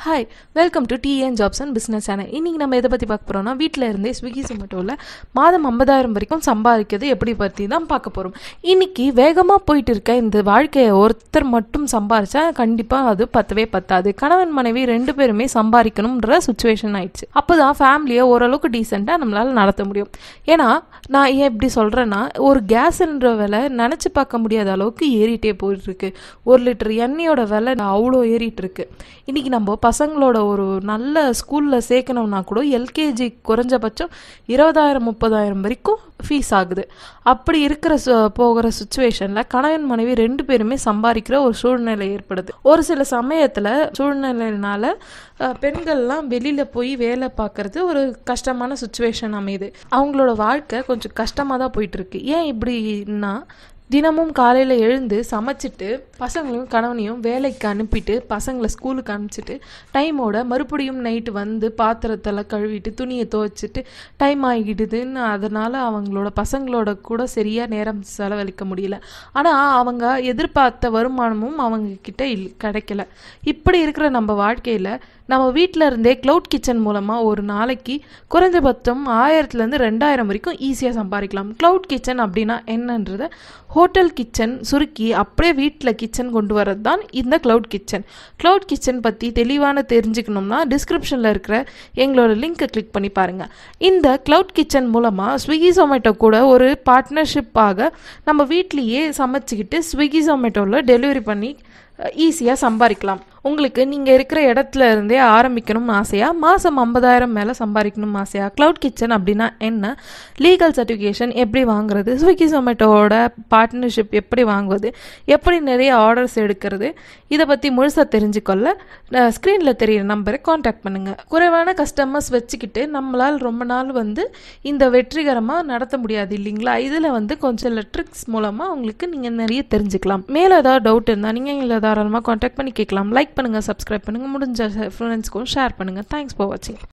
hi welcome to TN jobs and business channel இன்றைக்கி நம்ம எதை பற்றி பார்க்க போகிறோம்னா வீட்டில் இருந்தே ஸ்விக்கி சொமேட்டோவில் மாதம் ஐம்பதாயிரம் வரைக்கும் சம்பாதிக்கிறது எப்படி பற்றி தான் பார்க்க போகிறோம் இன்றைக்கி வேகமாக போயிட்டு இருக்க இந்த வாழ்க்கையை ஒருத்தர் மட்டும் சம்பாரிச்சா கண்டிப்பாக அது பத்தவே பத்தாது கணவன் மனைவி ரெண்டு பேருமே சம்பாதிக்கணுன்ற சுச்சுவேஷன் ஆயிடுச்சு அப்போ தான் ஃபேமிலியை ஓரளவுக்கு டீசெண்டாக நம்மளால் நடத்த முடியும் ஏன்னா நான் ஏன் இப்படி சொல்கிறேன்னா ஒரு கேஸுன்ற விலை நினச்சி பார்க்க முடியாத அளவுக்கு ஏறிட்டே போயிட்டுருக்கு ஒரு லிட்டர் எண்ணெயோட விலை அவ்வளோ ஏறிட்டு இருக்கு இன்றைக்கி நம்ம பசங்களோட ஒரு நல்ல ஸ்கூலில் சேர்க்கணும்னா கூட எல்கேஜி குறைஞ்சபட்சம் இருபதாயிரம் முப்பதாயிரம் வரைக்கும் ஃபீஸ் ஆகுது அப்படி இருக்கிற சு போகிற சுச்சுவேஷனில் கணவன் மனைவி ரெண்டு பேருமே சம்பாதிக்கிற ஒரு சூழ்நிலை ஏற்படுது ஒரு சில சமயத்தில் சூழ்நிலையினால அஹ், பெண்கள்லாம் வெளியில் போய் வேலை பார்க்கறது ஒரு கஷ்டமான சுச்சுவேஷன் அமையுது அவங்களோட வாழ்க்கை கொஞ்சம் கஷ்டமாக தான் போயிட்டுருக்கு ஏன் இப்படின்னா தினமும் காலையில் எழுந்து சமைச்சிட்டு பசங்களையும் கணவனையும் வேலைக்கு அனுப்பிட்டு பசங்களை ஸ்கூலுக்கு அனுப்பிச்சிட்டு டைமோட மறுபடியும் நைட்டு வந்து பாத்திரத்தெல்லாம் கழுவிட்டு துணியை துவைச்சிட்டு டைம் ஆகிடுதுன்னு அதனால் அவங்களோட பசங்களோட கூட சரியாக நேரம் செலவழிக்க முடியல ஆனால் அவங்க எதிர்பார்த்த வருமானமும் அவங்க கிட்ட இல் கிடைக்கல இப்படி இருக்கிற நம்ம வாழ்க்கையில் நம்ம வீட்டில் இருந்தே க்ளவுட் கிச்சன் மூலமாக ஒரு நாளைக்கு குறைந்தபட்சம் ஆயிரத்துலேருந்து ரெண்டாயிரம் வரைக்கும் ஈஸியாக சம்பாதிக்கலாம் க்ளவுட் கிச்சன் அப்படின்னா என்னன்றதை ஹோட்டல் கிச்சன் சுருக்கி அப்படியே வீட்டில் கிச்சன் கொண்டு வரது தான் இந்த க்ளவுட் கிச்சன் க்ளவுட் கிச்சன் பற்றி தெளிவான தெரிஞ்சுக்கணும்னா டிஸ்கிரிப்ஷனில் இருக்கிற எங்களோட லிங்க்கை கிளிக் பண்ணி பாருங்கள் இந்த க்ளவுட் கிச்சன் மூலமாக ஸ்விக்கி ஜொமேட்டோ கூட ஒரு பார்ட்னர்ஷிப்பாக நம்ம வீட்லேயே சமைச்சிக்கிட்டு ஸ்விக்கி ஜொமேட்டோவில் டெலிவரி பண்ணி ஈஸியாக சம்பாதிக்கலாம் உங்களுக்கு நீங்கள் இருக்கிற இடத்துல இருந்தே ஆரம்பிக்கணும்னு ஆசையா மாதம் ஐம்பதாயிரம் மேலே சம்பாதிக்கணும்னு ஆசையா க்ளவுட் கிச்சன் அப்படின்னா என்ன லீகல் சர்டிஃபிகேஷன் எப்படி வாங்குறது ஸ்விக்கி ஜொமேட்டோவோட பார்ட்னர்ஷிப் எப்படி வாங்குவது எப்படி நிறைய ஆர்டர்ஸ் எடுக்கிறது இதை பற்றி முழுசாக தெரிஞ்சுக்கொள்ள ஸ்க்ரீனில் தெரியிற நம்பரை காண்டாக்ட் பண்ணுங்கள் குறைவான கஸ்டமர்ஸ் வச்சுக்கிட்டு நம்மளால் ரொம்ப நாள் வந்து இந்த வெற்றிகரமாக நடத்த முடியாது இல்லைங்களா இதில் வந்து கொஞ்சம் ட்ரிக்ஸ் மூலமாக உங்களுக்கு நீங்கள் நிறைய தெரிஞ்சுக்கலாம் மேலே ஏதாவது டவுட் இருந்தால் நீங்கள் எங்களை தாராளமாக காண்டாக்ட் பண்ணி கேட்கலாம் லைக் பண்ணுங்கள் சப்ஸ்கிரைப் பண்ணுங்கள் முடிஞ்ச ஃப்ரெண்ட்ஸ்க்கும் ஷேர் பண்ணுங்கள் தேங்க்ஸ் ஃபார் வாட்சிங்